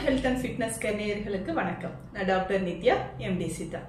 health and fitness care நேயர்களுக்கு வணக்கம் நான் டாக்டர் நித்யா எம்டி சித்தா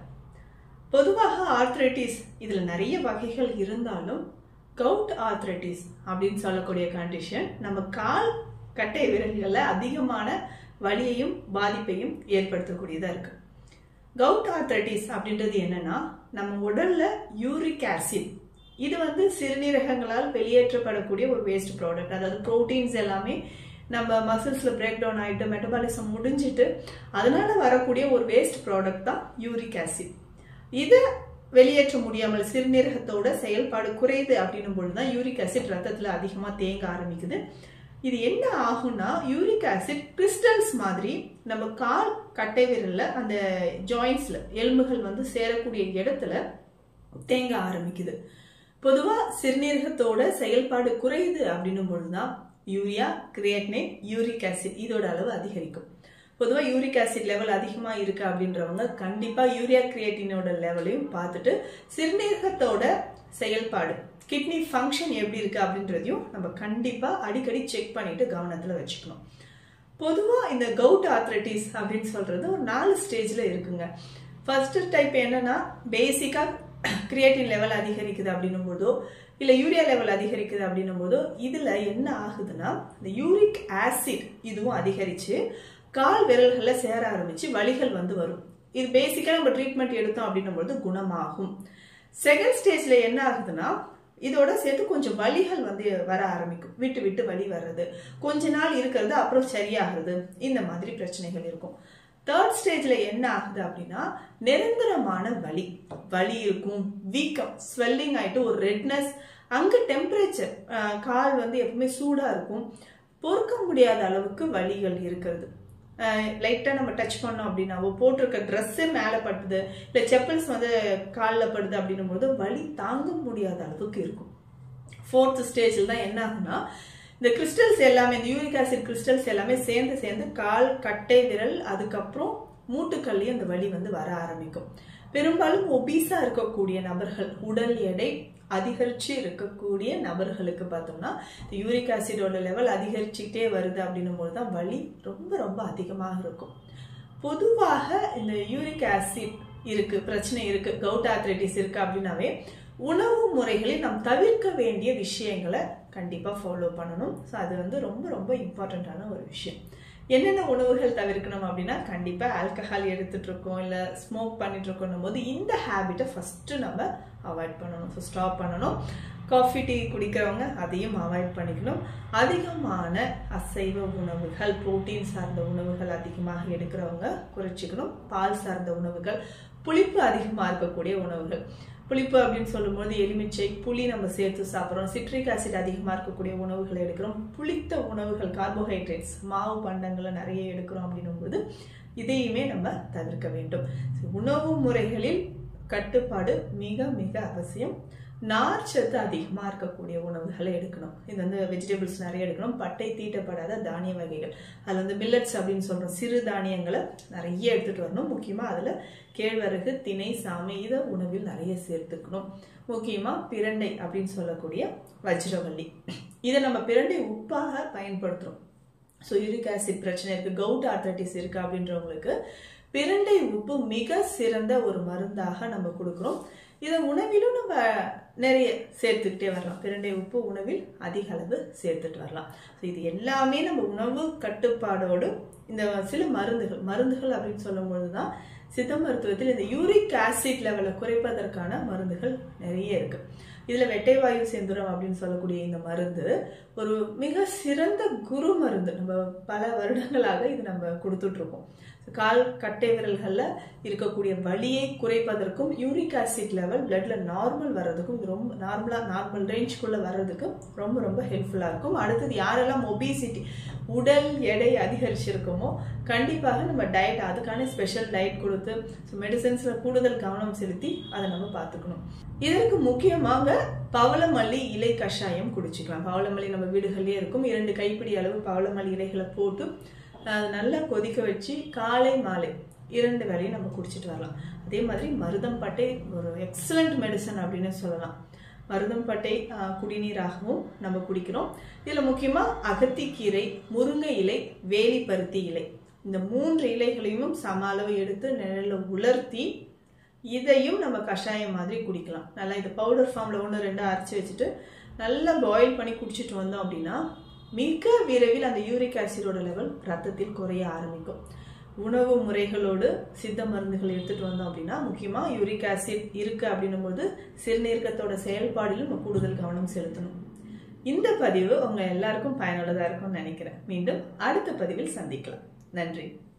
பொதுவாக ஆர்த்ரைட்டிஸ் இதில் நிறைய வகைகள் இருந்தாலும் கவுட் ஆர்த்ரைட்டிஸ் அப்படின்னு சொல்லக்கூடிய கண்டிஷன் நம்ம கால் கட்டை விரல்களில் அதிகமான வலியையும் பாதிப்பையும் ஏற்படுத்தக்கூடியதாக இருக்கு கவுட் ஆர்த்ரைட்டிஸ் அப்படின்றது என்னன்னா நம்ம உடல்ல யூரிக் ஆசிட் இது வந்து சிறுநீரகங்களால் வெளியேற்றப்படக்கூடிய ஒரு வேஸ்ட் ப்ராடக்ட் அதாவது ப்ரோட்டீன்ஸ் எல்லாமே நம்ம மசில்ஸில் பிரேக் டவுன் ஆகிட்டு மெட்டபாலிசம் முடிஞ்சிட்டு அதனால வரக்கூடிய ஒரு வேஸ்ட் ப்ராடக்ட் தான் யூரிக் ஆசிட் இதை வெளியேற்ற முடியாமல் சிறுநீரகத்தோட செயல்பாடு குறையுது அப்படின்னும் பொழுது தான் யூரிக் ஆசிட் ரத்தத்தில் அதிகமாக தேங்க ஆரம்பிக்குது இது என்ன ஆகும்னா யூரிக் ஆசிட் கிறிஸ்டல்ஸ் மாதிரி நம்ம கால் கட்டை விரல்ல அந்த ஜாயின்ஸ்ல எலும்புகள் வந்து சேரக்கூடிய இடத்துல தேங்க ஆரம்பிக்குது பொதுவா சிறுநீரகத்தோட செயல்பாடு குறையுது அப்படின்னும் பொழுதுதான் யூரியா கிரியேட்னேட் யூரிக் ஆசிட் இதோட அளவு அதிகரிக்கும் பொதுவாக யூரிக் ஆசிட் லெவல் அதிகமாக இருக்கு அப்படின்றவங்க கண்டிப்பாக யூரியா கிரியேட்டினோட லெவலையும் பார்த்துட்டு சிறுநீரகத்தோட செயல்பாடு கிட்னி ஃபங்க்ஷன் எப்படி இருக்கு அப்படின்றதையும் நம்ம கண்டிப்பாக அடிக்கடி செக் பண்ணிட்டு கவனத்தில் வச்சுக்கணும் பொதுவாக இந்த கவுட் ஆத்ரைட்டிஸ் அப்படின்னு சொல்றது ஒரு நாலு ஸ்டேஜில் இருக்குங்க ஃபர்ஸ்ட் டைப் என்னன்னா பேசிக்காக கிரியேட்டின் லெவல் அதிகரிக்குது அப்படின்னும் போதோ இல்லை யூரியா லெவல் அதிகரிக்குது அப்படின்னும் போதோ இதில் என்ன ஆகுதுன்னா இந்த யூரிக் ஆசிட் இதுவும் அதிகரித்து கால் விரல்களில் சேர ஆரம்பித்து வலிகள் வந்து வரும் இது பேசிக்காக நம்ம ட்ரீட்மெண்ட் எடுத்தோம் அப்படின்னும் போது குணமாகும் செகண்ட் ஸ்டேஜில் என்ன ஆகுதுன்னா இதோட சேர்த்து கொஞ்சம் வலிகள் வந்து வர ஆரம்பிக்கும் விட்டு விட்டு வலி வர்றது கொஞ்ச நாள் இருக்கிறது அப்புறம் சரியாகிறது இந்த மாதிரி பிரச்சனைகள் இருக்கும் தேர்ட் ஸ்டேஜ்ல என்ன ஆகுது அப்படின்னா நிரந்தரமான வலி வலி இருக்கும் வீக்கம் ஸ்வெல்லிங் ஆயிட்டு ஒரு ரெட்னஸ் அங்க டெம்பரேச்சர் கால் வந்து எப்பவுமே சூடா இருக்கும் பொறுக்க முடியாத அளவுக்கு வலிகள் இருக்கிறது லைட்டாக நம்ம டச் பண்ணோம் அப்படின்னாவோ போட்டிருக்க ட்ரெஸ்ஸே மேலே பட்டுது இல்லை செப்பல்ஸ் வந்து காலில் படுது அப்படின்னும் போது வலி தாங்க முடியாத அளவுக்கு இருக்கும் ஃபோர்த் ஸ்டேஜில் தான் என்ன ஆகுனா இந்த கிறிஸ்டல்ஸ் எல்லாமே இந்த யூரிக் ஆசிட் கிறிஸ்டல்ஸ் எல்லாமே சேர்ந்து சேர்ந்து கால் கட்டை விரல் அதுக்கப்புறம் மூட்டுக்கல்லையும் அந்த வலி வந்து வர ஆரம்பிக்கும் பெரும்பாலும் ஒபீஸா இருக்கக்கூடிய நபர்கள் உடல் எடை அதிகரிச்சு இருக்கக்கூடிய நபர்களுக்கு பார்த்தோம்னா இந்த யூரிக் ஆசிடோட லெவல் அதிகரிச்சுக்கிட்டே வருது அப்படின்னும் போது தான் வலி ரொம்ப ரொம்ப அதிகமாக இருக்கும் பொதுவாக இந்த யூரிக் ஆசிட் இருக்கு பிரச்சனை இருக்கு கவுட் ஆத்ரைட்டிஸ் இருக்கு அப்படின்னாவே உணவு முறைகளில் நாம் தவிர்க்க வேண்டிய விஷயங்களை கண்டிப்பாக ஃபாலோ பண்ணணும் ஸோ அது வந்து ரொம்ப ரொம்ப இம்பார்ட்டண்ட்டான ஒரு விஷயம் என்னென்ன உணவுகள் தவிர்க்கணும் அப்படின்னா கண்டிப்பாக ஆல்கஹால் எடுத்துட்டு இருக்கோம் இல்லை ஸ்மோக் பண்ணிட்டு இருக்கோம் போது இந்த ஹேபிட்டை ஃபஸ்ட்டு நம்ம அவாய்ட் பண்ணணும் ஸோ ஸ்டாப் பண்ணணும் காஃபி டீ குடிக்கிறவங்க அதையும் அவாய்ட் பண்ணிக்கணும் அதிகமான அசைவ உணவுகள் புரோட்டீன் சார்ந்த உணவுகள் அதிகமாக எடுக்கிறவங்க குறைச்சிக்கணும் பால் சார்ந்த உணவுகள் புளிப்பு அதிகமாக இருக்கக்கூடிய உணவுகள் புளிப்பு அப்படின்னு சொல்லும்போது எலுமிச்சை புளி நம்ம சேர்த்து சாப்பிட்றோம் சிட்ரிக் ஆசிட் அதிகமாக இருக்கக்கூடிய உணவுகளை எடுக்கிறோம் புளித்த உணவுகள் கார்போஹைட்ரேட்ஸ் மாவு பண்டங்களை நிறைய எடுக்கிறோம் அப்படின்னும்போது இதையுமே நம்ம தவிர்க்க வேண்டும் உணவு முறைகளில் கட்டுப்பாடு மிக மிக அவசியம் நார்ச்சத்து அதிகமாக இருக்கக்கூடிய உணவுகளை எடுக்கணும் இது வந்து வெஜிடபிள்ஸ் நிறைய எடுக்கணும் பட்டை தீட்டப்படாத தானிய வகைகள் அதில் வந்து மில்லட்ஸ் அப்படின்னு சொல்கிறோம் சிறு தானியங்களை நிறைய எடுத்துகிட்டு வரணும் முக்கியமாக அதில் கேழ்வரகு திணை சாமை இதை உணவில் நிறைய சேர்த்துக்கணும் முக்கியமாக பிரண்டை அப்படின்னு சொல்லக்கூடிய வஜ்ரவள்ளி இதை நம்ம பிரண்டை உப்பாக பயன்படுத்துகிறோம் ஸோ யூரிக் ஆசிட் பிரச்சனை இருக்குது கவுட் ஆர்த்தட்டிஸ் இருக்குது அப்படின்றவங்களுக்கு பிரண்டை உப்பு மிக சிறந்த ஒரு மருந்தாக நம்ம கொடுக்குறோம் இதை உணவிலும் நம்ம நிறைய சேர்த்துக்கிட்டே வரலாம் பிரண்டை உப்பு உணவில் அதிக அளவு சேர்த்துட்டு வரலாம் ஸோ இது எல்லாமே நம்ம உணவு கட்டுப்பாடோடு இந்த சில மருந்துகள் மருந்துகள் அப்படின்னு சொல்லும்போது தான் சித்த மருத்துவத்தில் இந்த யூரிக் ஆசிட் லெவலை குறைப்பதற்கான மருந்துகள் நிறைய இருக்கு இதுல வெட்டைவாயு செந்துரம் அப்படின்னு சொல்லக்கூடிய இந்த மருந்து ஒரு மிக சிறந்த குரு மருந்து நம்ம பல வருடங்களாக இது நம்ம கொடுத்துட்டு இருக்கோம் கால் கட்டை விரல்களில் இருக்கக்கூடிய வலியை குறைப்பதற்கும் யூரிக் ஆசிட் லெவல் பிளட்ல நார்மல் வர்றதுக்கும் இது ரொம்ப நார்மலாக நார்மல் ரேஞ்சுக்குள்ளே வர்றதுக்கு ரொம்ப ரொம்ப ஹெல்ப்ஃபுல்லாக இருக்கும் அடுத்தது யாரெல்லாம் ஒபிசிட்டி உடல் எடை அதிகரிச்சிருக்கோமோ கண்டிப்பாக நம்ம டயட் அதுக்கான ஸ்பெஷல் டயட் கொடுத்து ஸோ மெடிசன்ஸில் கூடுதல் கவனம் செலுத்தி அதை நம்ம பார்த்துக்கணும் இதற்கு முக்கியமாக பவளமல்லி இலை கஷாயம் குடிச்சுக்கலாம் பவளமல்லி நம்ம வீடுகளிலே இருக்கும் இரண்டு கைப்பிடி அளவு பவளமல்லி இலைகளை போட்டு அதை நல்லா கொதிக்க வச்சு காலை மாலை இரண்டு வேலையும் நம்ம குடிச்சிட்டு வரலாம் அதே மாதிரி மருதம்பட்டை ஒரு எக்ஸலண்ட் மெடிசன் அப்படின்னு சொல்லலாம் மருதம்பட்டை குடிநீராகவும் நம்ம குடிக்கிறோம் இதில் முக்கியமாக அகத்திக்கீரை முருங்கை இலை வேலிப்பருத்தி இலை இந்த மூன்று இலைகளையும் சம அளவு எடுத்து நிழல்ல உலர்த்தி இதையும் நம்ம கஷாயம் மாதிரி குடிக்கலாம் நல்லா இது பவுடர் ஃபார்மில் ஒன்று ரெண்டு அரைச்சி வச்சுட்டு நல்லா பாயில் பண்ணி குடிச்சிட்டு வந்தோம் அப்படின்னா மிக விரைவில் அந்த யூரிக் ஆசிடோட லெவல் ரத்தத்தில் குறைய ஆரம்பிக்கும் உணவு முறைகளோடு சித்த மருந்துகள் எடுத்துட்டு வந்தோம் அப்படின்னா முக்கியமாக யூரிக் ஆசிட் இருக்கு அப்படின்னும் போது சிறுநீர்க்கத்தோட செயல்பாடிலும் நம்ம கூடுதல் கவனம் செலுத்தணும் இந்த பதிவு உங்க எல்லாருக்கும் பயனுள்ளதா இருக்கும்னு நினைக்கிறேன் மீண்டும் அடுத்த பதிவில் சந்திக்கலாம் நன்றி